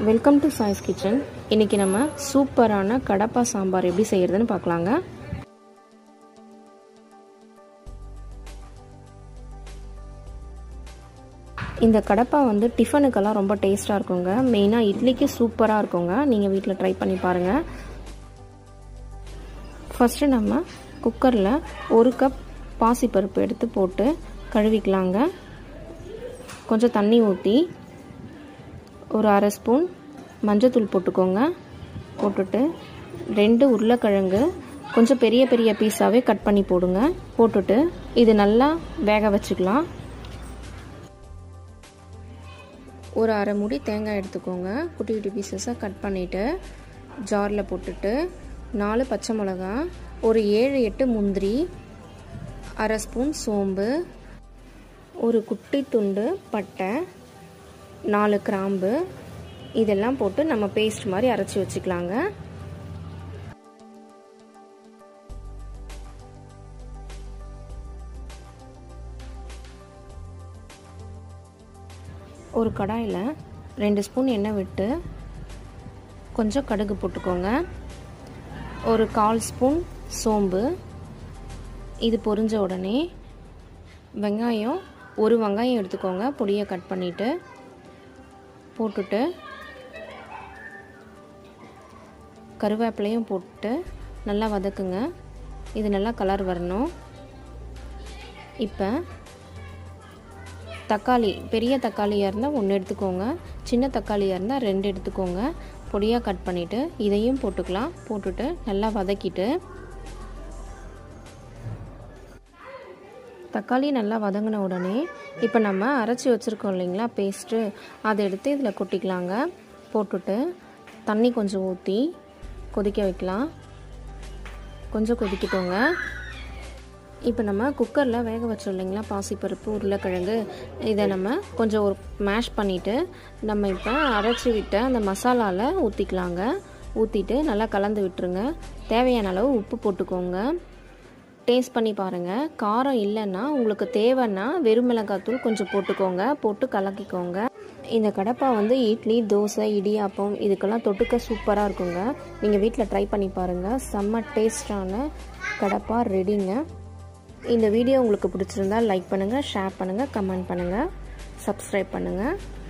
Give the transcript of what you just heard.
welcome to choice kitchen இன்றைக்கி நம்ம சூப்பரான கடப்பா சாம்பார் எப்படி செய்கிறதுன்னு பார்க்கலாங்க இந்த கடப்பா வந்து டிஃபனுக்கெல்லாம் ரொம்ப டேஸ்ட்டாக இருக்குங்க மெயினாக இட்லிக்கு சூப்பராக இருக்குங்க நீங்கள் வீட்டில் ட்ரை பண்ணி பாருங்கள் ஃபஸ்ட்டு நம்ம குக்கரில் ஒரு கப் பாசிப்பருப்பு எடுத்து போட்டு கழுவிக்கலாங்க கொஞ்சம் தண்ணி ஊற்றி ஒரு அரை ஸ்பூன் மஞ்சத்தூள் போட்டுக்கோங்க போட்டுட்டு ரெண்டு உருளைக்கிழங்கு கொஞ்சம் பெரிய பெரிய பீஸாகவே கட் பண்ணி போடுங்க போட்டுட்டு இது நல்லா வேக வச்சுக்கலாம் ஒரு அரை முடி தேங்காய் எடுத்துக்கோங்க குட்டி குட்டி பீசஸாக கட் பண்ணிவிட்டு ஜாரில் போட்டுட்டு நாலு பச்சை மிளகா ஒரு ஏழு எட்டு முந்திரி அரை ஸ்பூன் சோம்பு ஒரு குட்டி துண்டு பட்டை நாலு கிராம்பு இதெல்லாம் போட்டு நம்ம பேஸ்ட் மாதிரி அரைச்சி வச்சுக்கலாங்க ஒரு கடாயில் ரெண்டு ஸ்பூன் எண்ணெய் விட்டு கொஞ்சம் கடுகு போட்டுக்கோங்க ஒரு கால் ஸ்பூன் சோம்பு இது பொரிஞ்ச உடனே வெங்காயம் ஒரு வெங்காயம் எடுத்துக்கோங்க பொடியை கட் பண்ணிவிட்டு போட்டுட்டு கருவேப்பிலையும் போட்டு நல்லா வதக்குங்க இது நல்லா கலர் வரணும் இப்போ தக்காளி பெரிய தக்காளியாக இருந்தால் ஒன்று எடுத்துக்கோங்க சின்ன தக்காளியாக இருந்தால் ரெண்டு எடுத்துக்கோங்க பொடியாக கட் பண்ணிவிட்டு இதையும் போட்டுக்கலாம் போட்டுட்டு நல்லா வதக்கிட்டு தக்காளி நல்லா வதங்கின உடனே இப்போ நம்ம அரைச்சி வச்சுருக்கோம் இல்லைங்களா பேஸ்ட்டு அதை எடுத்து இதில் கொட்டிக்கலாங்க போட்டுட்டு தண்ணி கொஞ்சம் ஊற்றி கொதிக்க வைக்கலாம் கொஞ்சம் கொதிக்கிட்டோங்க இப்போ நம்ம குக்கரில் வேக வச்சோம் இல்லைங்களா பாசிப்பருப்பு உருளைக்கிழங்கு இதை நம்ம கொஞ்சம் ஒரு மேஷ் பண்ணிவிட்டு நம்ம இப்போ அரைச்சி விட்ட அந்த மசாலாவில் ஊற்றிக்கலாங்க ஊற்றிட்டு நல்லா கலந்து விட்டுருங்க தேவையான அளவு உப்பு போட்டுக்கோங்க டேஸ்ட் பண்ணி பாருங்கள் காரம் இல்லைன்னா உங்களுக்கு தேவைன்னா வெறும் மிளகாத்தூள் கொஞ்சம் போட்டுக்கோங்க போட்டு கலக்கிக்கோங்க இந்த கடப்பா வந்து இட்லி தோசை இடியாப்பம் இதுக்கெல்லாம் தொட்டுக்க சூப்பராக இருக்குங்க நீங்கள் வீட்டில் ட்ரை பண்ணி பாருங்கள் செம்ம டேஸ்டான கடப்பா ரெடிங்க இந்த வீடியோ உங்களுக்கு பிடிச்சிருந்தா லைக் பண்ணுங்கள் ஷேர் பண்ணுங்கள் கமெண்ட் பண்ணுங்கள் சப்ஸ்கிரைப் பண்ணுங்கள்